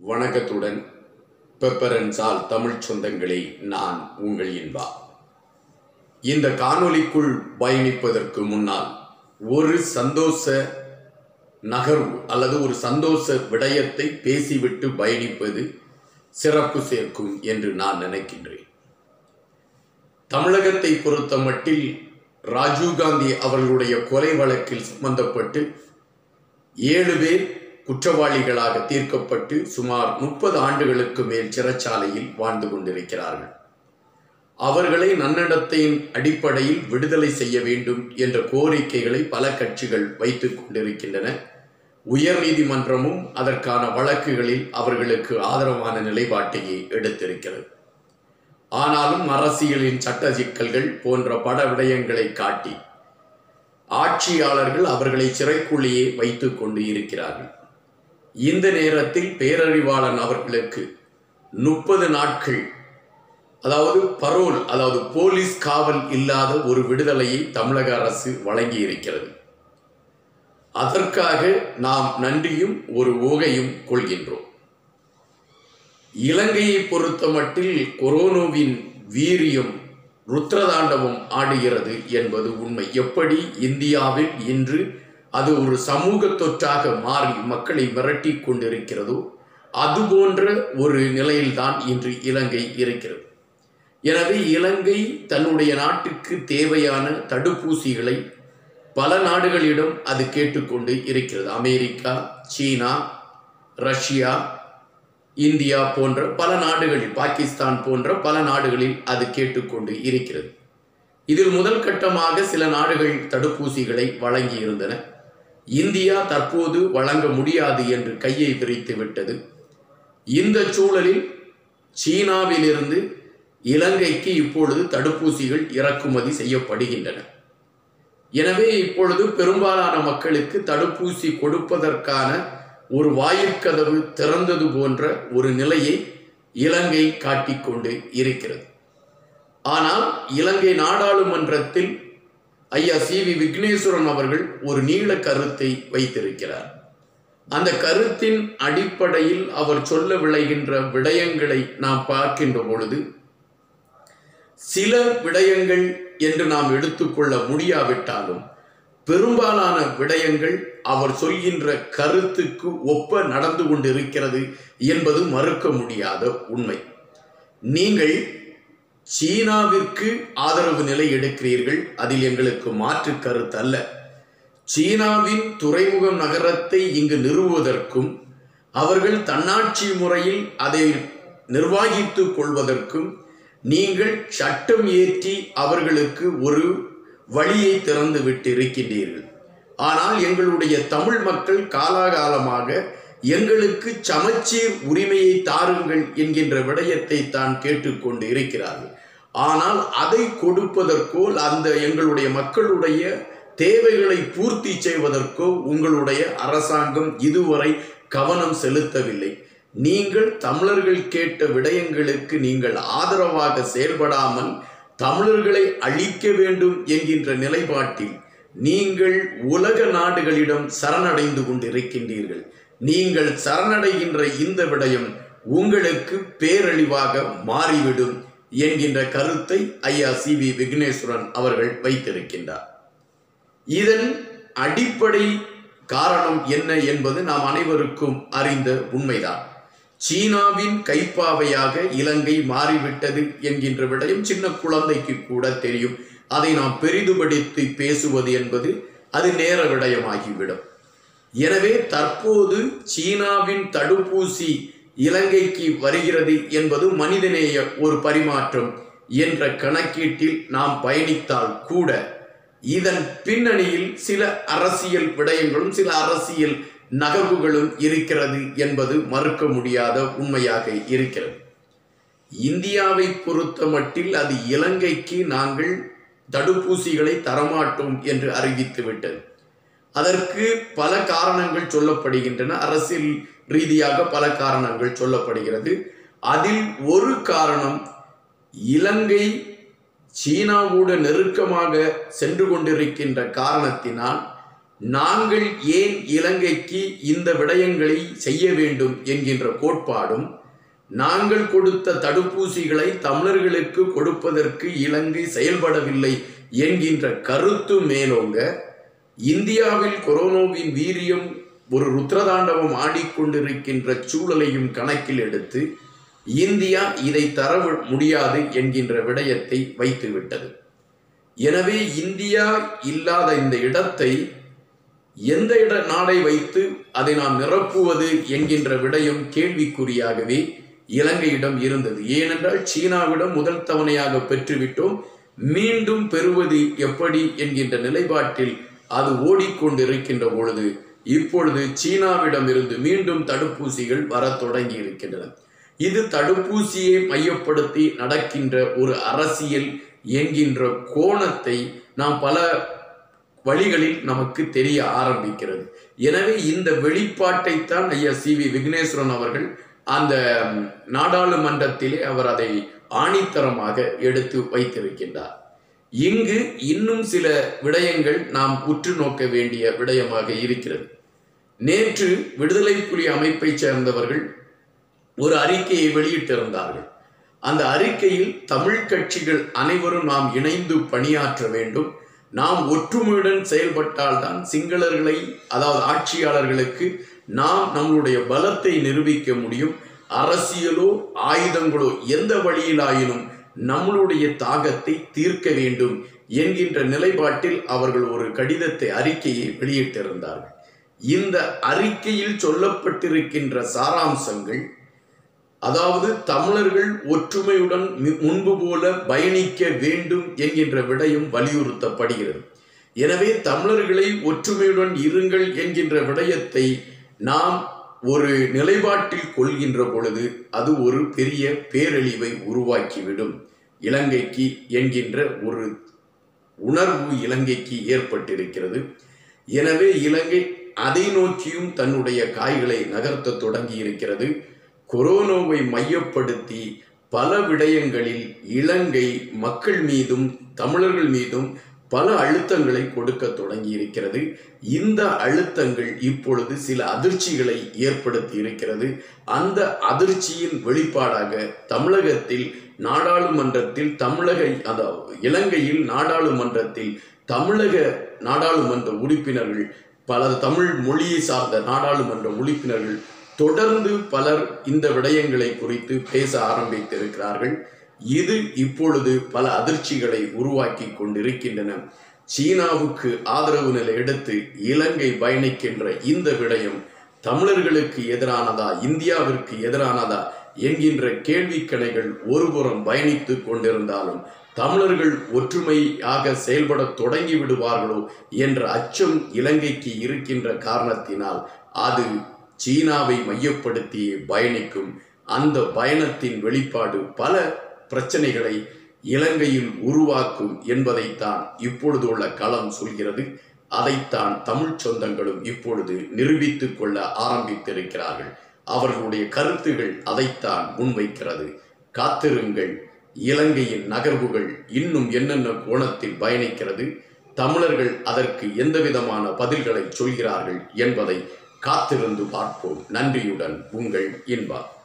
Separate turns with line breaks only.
வணக்கத்துடன் பெப்பரன்சால் தமிழ் சொந்தங்களே நான் உங்கள் இன்பா இந்த காணொளிக்குள் பயணிப்பதற்கு முன்னால் ஒரு சந்தோஷ நகர்வு அல்லது ஒரு சந்தோஷ விடயத்தை பேசிவிட்டு பயணிப்பது சிறப்பு சேர்க்கும் என்று நான் நினைக்கின்றேன் தமிழகத்தை பொறுத்த மட்டில் ராஜீவ்காந்தி அவர்களுடைய கொலை வழக்கில் சம்பந்தப்பட்டு ஏழு பேர் குற்றவாளிகளாக தீர்க்கப்பட்டு சுமார் முப்பது ஆண்டுகளுக்கு மேல் சிறைச்சாலையில் வாழ்ந்து கொண்டிருக்கிறார்கள் அவர்களை நன்னடத்தையின் அடிப்படையில் விடுதலை செய்ய வேண்டும் என்ற கோரிக்கைகளை பல கட்சிகள் வைத்துக் கொண்டிருக்கின்றன உயர்நீதிமன்றமும் அதற்கான வழக்குகளில் அவர்களுக்கு ஆதரவான நிலைப்பாட்டையே எடுத்திருக்கிறது ஆனாலும் அரசியலின் சட்ட சிக்கல்கள் போன்ற பட விடயங்களை காட்டி ஆட்சியாளர்கள் அவர்களை சிறைக்குள்ளேயே வைத்துக் கொண்டு இருக்கிறார்கள் இந்த நேரத்தில் பேரறிவாளன் அவர்களுக்கு முப்பது நாட்கள் அதாவது பரோல் அதாவது போலீஸ் காவல் இல்லாத ஒரு விடுதலையை தமிழக அரசு வழங்கி இருக்கிறது அதற்காக நாம் நன்றியும் ஒரு ஓகையும் கொள்கின்றோம் இலங்கையை பொறுத்த மட்டில் கொரோனாவின் வீரியம் ருத்ரதாண்டவம் ஆடுகிறது என்பது உண்மை எப்படி இந்தியாவில் இன்று அது ஒரு சமூக தொற்றாக மாறி மக்களை மிரட்டி கொண்டிருக்கிறதோ அதுபோன்ற ஒரு நிலையில்தான் இன்று இலங்கை இருக்கிறது எனவே இலங்கை தன்னுடைய நாட்டுக்கு தேவையான தடுப்பூசிகளை பல நாடுகளிடம் அது கேட்டுக்கொண்டு இருக்கிறது அமெரிக்கா சீனா ரஷ்யா இந்தியா போன்ற பல நாடுகளில் பாகிஸ்தான் போன்ற பல நாடுகளில் அது கேட்டுக்கொண்டு இருக்கிறது இதில் முதல் கட்டமாக சில நாடுகள் தடுப்பூசிகளை வழங்கி இருந்தன இந்தியா தற்போது வழங்க முடியாது என்று கையை விரித்து விட்டது இந்த சூழலில் சீனாவிலிருந்து இலங்கைக்கு இப்பொழுது தடுப்பூசிகள் இறக்குமதி செய்யப்படுகின்றன எனவே இப்பொழுது பெரும்பாலான மக்களுக்கு தடுப்பூசி கொடுப்பதற்கான ஒரு வாயிற்கதவு திறந்தது போன்ற ஒரு நிலையை இலங்கை காட்டிக்கொண்டு இருக்கிறது ஆனால் இலங்கை நாடாளுமன்றத்தில் ஐயா சி வி விக்னேஸ்வரன் அவர்கள் ஒரு நீள கருத்தை வைத்திருக்கிறார் அந்த கருத்தின் அடிப்படையில் அவர் சொல்ல விளைகின்ற விடயங்களை நாம் பார்க்கின்ற பொழுது சில விடயங்கள் என்று நாம் எடுத்துக்கொள்ள முடியாவிட்டாலும் பெரும்பாலான விடயங்கள் அவர் சொல்கின்ற கருத்துக்கு ஒப்ப நடந்து கொண்டிருக்கிறது என்பது மறுக்க முடியாத உண்மை நீங்கள் சீனாவிற்கு ஆதரவு நிலை எடுக்கிறீர்கள் அதில் எங்களுக்கு மாற்று கருத்து அல்ல சீனாவின் துறைமுகம் நகரத்தை இங்கு நிறுவுவதற்கும் அவர்கள் தன்னாட்சி முறையில் அதை நிர்வாகித்துக் கொள்வதற்கும் நீங்கள் சட்டம் ஏற்றி அவர்களுக்கு ஒரு வழியை திறந்து விட்டு இருக்கின்றீர்கள் ஆனால் எங்களுடைய தமிழ் மக்கள் காலாகாலமாக எங்களுக்கு சமச்சீர் உரிமையை தாருங்கள் என்கின்ற விடயத்தை தான் கேட்டுக்கொண்டு இருக்கிறார்கள் ஆனால் அதை கொடுப்பதற்கோ அந்த எங்களுடைய மக்களுடைய தேவைகளை பூர்த்தி செய்வதற்கோ உங்களுடைய அரசாங்கம் இதுவரை கவனம் செலுத்தவில்லை நீங்கள் தமிழர்கள் கேட்ட விடயங்களுக்கு நீங்கள் ஆதரவாக செயல்படாமல் தமிழர்களை அழிக்க வேண்டும் என்கின்ற நிலைப்பாட்டில் நீங்கள் உலக நாடுகளிடம் சரணடைந்து கொண்டிருக்கின்றீர்கள் நீங்கள் சரணடைகின்ற இந்த விடயம் உங்களுக்கு பேரழிவாக மாறிவிடும் என்கின்ற கருத்தை ஐயா சி வி விக்னேஸ்வரன் அவர்கள் வைத்திருக்கின்றார் இதன் அடிப்படை காரணம் என்ன என்பது நாம் அனைவருக்கும் அறிந்த உண்மைதான் சீனாவின் கைப்பாவையாக இலங்கை மாறிவிட்டது என்கின்ற விடயம் சின்ன குழந்தைக்கு கூட தெரியும் அதை நாம் பெரிதுபடுத்தி பேசுவது என்பது அது நேர விடயமாகிவிடும் எனவே தற்போது சீனாவின் தடுப்பூசி இலங்கைக்கு வருகிறது என்பது மனிதநேய ஒரு பரிமாற்றம் என்ற கணக்கீட்டில் நாம் பயணித்தால் கூட இதன் பின்னணியில் சில அரசியல் விடயங்களும் சில அரசியல் நகர்வுகளும் இருக்கிறது என்பது மறுக்க முடியாத உண்மையாக இருக்கிறது இந்தியாவை பொறுத்த மட்டில் அது இலங்கைக்கு நாங்கள் தடுப்பூசிகளை தரமாட்டோம் என்று அறிவித்து விட்டது அதற்கு பல காரணங்கள் சொல்லப்படுகின்றன அரசியல் ரீதியாக பல காரணங்கள் சொல்லப்படுகிறது அதில் ஒரு காரணம் இலங்கை சீனாவோடு நெருக்கமாக சென்று கொண்டிருக்கின்ற காரணத்தினால் நாங்கள் ஏன் இலங்கைக்கு இந்த விடயங்களை செய்ய வேண்டும் என்கின்ற கோட்பாடும் நாங்கள் கொடுத்த தடுப்பூசிகளை தமிழர்களுக்கு கொடுப்பதற்கு இலங்கை செயல்படவில்லை என்கின்ற கருத்து மேலோங்க இந்தியாவில் கொரோனாவின் வீரியம் ஒரு ருத்ரதாண்டவம் ஆடிக்கொண்டிருக்கின்ற சூழலையும் கணக்கில் எடுத்து இந்தியா இதை தர முடியாது என்கின்ற விடயத்தை வைத்துவிட்டது எனவே இந்தியா இல்லாத இந்த இடத்தை எந்த இட நாடை வைத்து அதை நாம் நிரப்புவது என்கின்ற விடயம் கேள்விக்குறியாகவே இலங்கையிடம் இருந்தது ஏனென்றால் சீனாவிடம் முதல் தவணையாக பெற்றுவிட்டோம் மீண்டும் பெறுவது எப்படி என்கின்ற நிலைப்பாட்டில் அது ஓடிக்கொண்டிருக்கின்ற பொழுது இப்பொழுது சீனாவிடம் இருந்து மீண்டும் தடுப்பூசிகள் வரத் தொடங்கி இருக்கின்றன இது தடுப்பூசியை மையப்படுத்தி நடக்கின்ற ஒரு அரசியல் என்கின்ற கோணத்தை நாம் பல வழிகளில் நமக்கு தெரிய ஆரம்பிக்கிறது எனவே இந்த வெளிப்பாட்டைத்தான் ஐயா சி வி விக்னேஸ்வரன் அவர்கள் அந்த நாடாளுமன்றத்திலே அவர் அதை ஆணித்தரமாக எடுத்து வைத்திருக்கின்றார் இங்கு இன்னும் சில விடயங்கள் நாம் உற்று நோக்க வேண்டிய விடயமாக இருக்கிறது நேற்று விடுதலை புலி அமைப்பைச் சேர்ந்தவர்கள் ஒரு அறிக்கையை வெளியிட்டிருந்தார்கள் அந்த அறிக்கையில் தமிழ் கட்சிகள் அனைவரும் நாம் இணைந்து பணியாற்ற வேண்டும் நாம் ஒற்றுமையுடன் செயல்பட்டால்தான் சிங்களர்களை அதாவது ஆட்சியாளர்களுக்கு நாம் நம்மளுடைய பலத்தை நிரூபிக்க முடியும் அரசியலோ ஆயுதங்களோ எந்த வழியிலாயினும் நம்மளுடைய தாகத்தை தீர்க்க வேண்டும் என்கின்ற நிலைப்பாட்டில் அவர்கள் ஒரு கடிதத்தை அறிக்கையை வெளியிட்டிருந்தார்கள் இந்த அறிக்கையில் சொல்லப்பட்டிருக்கின்ற சாராம்சங்கள் அதாவது தமிழர்கள் ஒற்றுமையுடன் முன்பு போல பயணிக்க வேண்டும் என்கின்ற விடயம் வலியுறுத்தப்படுகிறது எனவே தமிழர்களை ஒற்றுமையுடன் இருங்கள் என்கின்ற விடயத்தை நாம் ஒரு நிலைப்பாட்டில் கொள்கின்ற பொழுது அது ஒரு பெரிய பேரழிவை உருவாக்கிவிடும் இலங்கைக்கு என்கின்ற ஒரு உணர்வு இலங்கைக்கு ஏற்பட்டிருக்கிறது எனவே இலங்கை அதை நோக்கியும் தன்னுடைய காய்களை நகர்த்த தொடங்கி இருக்கிறது கொரோனாவை மையப்படுத்தி பல விடயங்களில் இலங்கை மக்கள் மீதும் தமிழர்கள் மீதும் பல அழுத்தங்களை கொடுக்க தொடங்கி இருக்கிறது இந்த அழுத்தங்கள் இப்பொழுது சில அதிர்ச்சிகளை ஏற்படுத்தி இருக்கிறது அந்த அதிர்ச்சியின் வெளிப்பாடாக தமிழகத்தில் நாடாளுமன்றத்தில் தமிழக அதாவது இலங்கையில் நாடாளுமன்றத்தில் தமிழக நாடாளுமன்ற உறுப்பினர்கள் பல தமிழ் மொழியை சார்ந்த நாடாளுமன்ற உறுப்பினர்கள் தொடர்ந்து பலர் இந்த விடயங்களை குறித்து பேச ஆரம்பித்திருக்கிறார்கள் இது இப்பொழுது பல அதிர்ச்சிகளை உருவாக்கி கொண்டிருக்கின்றன சீனாவுக்கு ஆதரவு நிலை எடுத்து இலங்கை பயணிக்கின்ற இந்த விடயம் தமிழர்களுக்கு எதிரானதா இந்தியாவிற்கு எதிரானதா என்கின்ற கேள்விக்கணைகள் ஒருபுறம் பயணித்து கொண்டிருந்தாலும் தமிழர்கள் ஒற்றுமையாக செயல்பட தொடங்கி விடுவார்களோ என்ற அச்சம் இலங்கைக்கு இருக்கின்ற காரணத்தினால் அது சீனாவை மையப்படுத்தி பயணிக்கும் அந்த பயணத்தின் வெளிப்பாடு பல பிரச்சனைகளை இலங்கையில் உருவாக்கும் என்பதைத்தான் இப்பொழுது உள்ள களம் சொல்கிறது அதைத்தான் தமிழ் சொந்தங்களும் இப்பொழுது நிரூபித்துக் கொள்ள ஆரம்பித்திருக்கிறார்கள் அவர்களுடைய கருத்துகள் அதைத்தான் முன்வைக்கிறது காத்திருங்கள் இலங்கையின் நகர்வுகள் இன்னும் என்னென்ன கோணத்தில் பயணிக்கிறது தமிழர்கள் அதற்கு எந்த விதமான பதில்களை சொல்கிறார்கள் என்பதை காத்திருந்து பார்ப்போம் நன்றியுடன் உங்கள் இன்பா